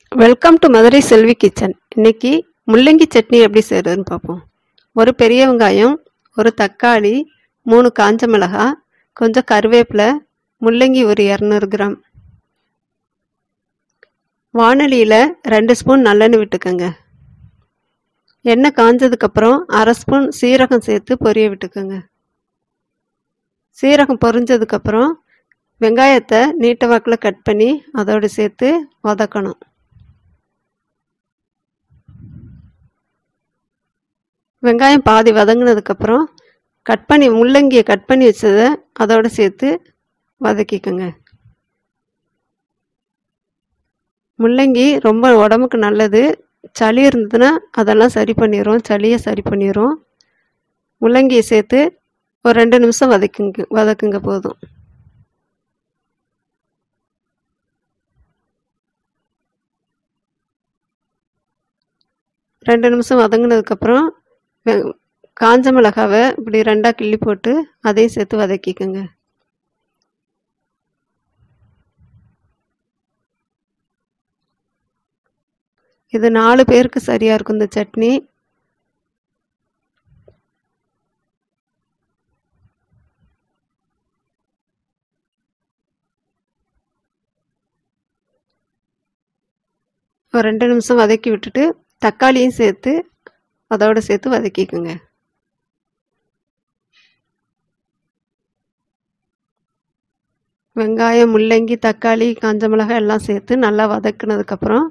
welcome to Madurai Selvi kitchen இன்னைக்கு முள்ளங்கி சட்னி எப்படி செய்கிறதுன்னு பார்ப்போம் ஒரு பெரிய வெங்காயம் ஒரு தக்காளி மூணு காஞ்ச மிளகாய் கொஞ்சம் கருவேப்பிலை முள்ளங்கி ஒரு இரநூறு கிராம் வானலியில் ரெண்டு ஸ்பூன் நல்லெண்ணெய் விட்டுக்கோங்க எண்ணெய் காஞ்சதுக்கப்புறம் அரை ஸ்பூன் சீரகம் சேர்த்து பொரிய விட்டுக்கோங்க சீரகம் பொரிஞ்சதுக்கப்புறம் வெங்காயத்தை நீட்ட வாக்கில் கட் பண்ணி அதோடு சேர்த்து வதக்கணும் வெங்காயம் பாதி வதங்கினதுக்கப்புறம் கட் பண்ணி முள்ளங்கியை கட் பண்ணி வச்சதை அதோடு சேர்த்து வதக்கிக்கோங்க முள்ளங்கி ரொம்ப உடம்புக்கு நல்லது சளி இருந்ததுன்னா அதெல்லாம் சரி பண்ணிடும் சளியை சரி பண்ணிடும் முள்ளங்கியை சேர்த்து ஒரு ரெண்டு நிமிஷம் வதக்குங்க வதக்குங்க போதும் ரெண்டு நிமிஷம் வதங்கினதுக்கப்புறம் காஞ்ச மிளகாவை இப்படி ரெண்டாக கிள்ளி போட்டு அதையும் சேர்த்து வதக்கிக்கோங்க இது நாலு பேருக்கு சரியாக இருக்கும் இந்த சட்னி ஒரு ரெண்டு நிமிஷம் வதக்கி விட்டுட்டு தக்காளியும் சேர்த்து அதோடு சேர்த்து வதக்கிக்கோங்க வெங்காயம் முள்ளங்கி தக்காளி காஞ்ச மிளகாய் எல்லாம் சேர்த்து நல்லா வதக்குனதுக்கப்புறம்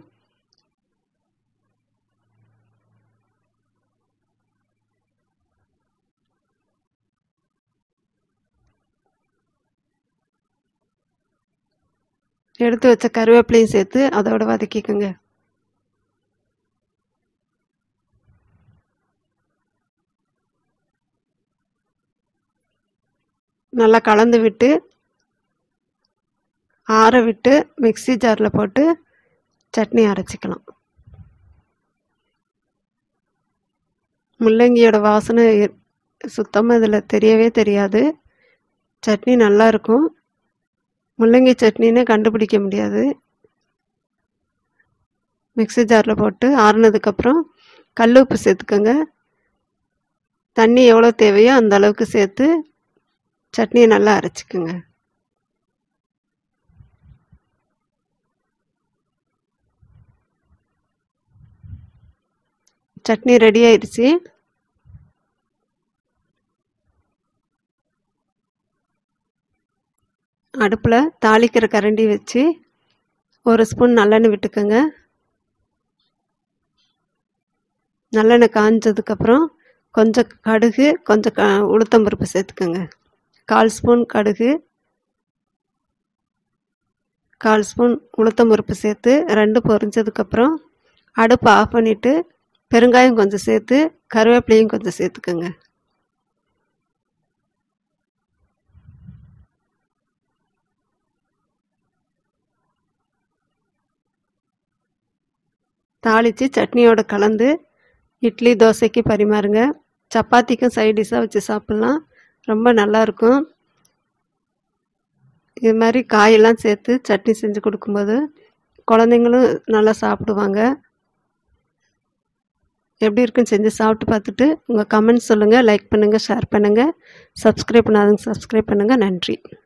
எடுத்து வச்ச கருவேப்பிலையும் சேர்த்து அதோட வதக்கிக்கோங்க நல்லா கலந்து விட்டு ஆற விட்டு மிக்சி ஜாரில் போட்டு சட்னி அரைச்சிக்கலாம் முள்ளங்கியோட வாசனை சுத்தமாக இதில் தெரியவே தெரியாது சட்னி நல்லா இருக்கும் முள்ளங்கி சட்னின்னு கண்டுபிடிக்க முடியாது மிக்சி ஜாரில் போட்டு ஆறுனதுக்கப்புறம் கல் உப்பு சேர்த்துக்கோங்க தண்ணி எவ்வளோ தேவையோ அந்த அளவுக்கு சேர்த்து சட்னியை நல்லா அரைச்சிக்கோங்க சட்னி ரெடி ஆயிடுச்சு அடுப்பில் தாளிக்கிற கரண்டி வச்சு ஒரு ஸ்பூன் நல்லெண்ணெய் விட்டுக்கோங்க நல்லெண்ணெய் காஞ்சதுக்கப்புறம் கொஞ்சம் கடுகு கொஞ்சம் க உளுத்தம்பருப்பு சேர்த்துக்கோங்க கால் ஸ்பூன் கடுகு கால் ஸ்பூன் உளுத்தம்பருப்பு சேர்த்து ரெண்டு பொரிஞ்சதுக்கப்புறம் அடுப்பை ஆஃப் பண்ணிவிட்டு பெருங்காயம் கொஞ்சம் சேர்த்து கருவேப்பிலையும் கொஞ்சம் சேர்த்துக்கோங்க தாளித்து சட்னியோட கலந்து இட்லி தோசைக்கு பரிமாறுங்க சப்பாத்திக்கும் சைட் டிஷ்ஷாக வச்சு சாப்பிட்லாம் ரொம்ப நல்லாயிருக்கும் இது மாதிரி காயெல்லாம் சேர்த்து சட்னி செஞ்சு கொடுக்கும்போது குழந்தைங்களும் நல்லா சாப்பிடுவாங்க எப்படி இருக்குன்னு செஞ்சு சாப்பிட்டு பார்த்துட்டு உங்கள் கமெண்ட்ஸ் சொல்லுங்கள் லைக் பண்ணுங்கள் ஷேர் பண்ணுங்கள் சப்ஸ்கிரைப் பண்ணாதவங்க சப்ஸ்கிரைப் பண்ணுங்கள் நன்றி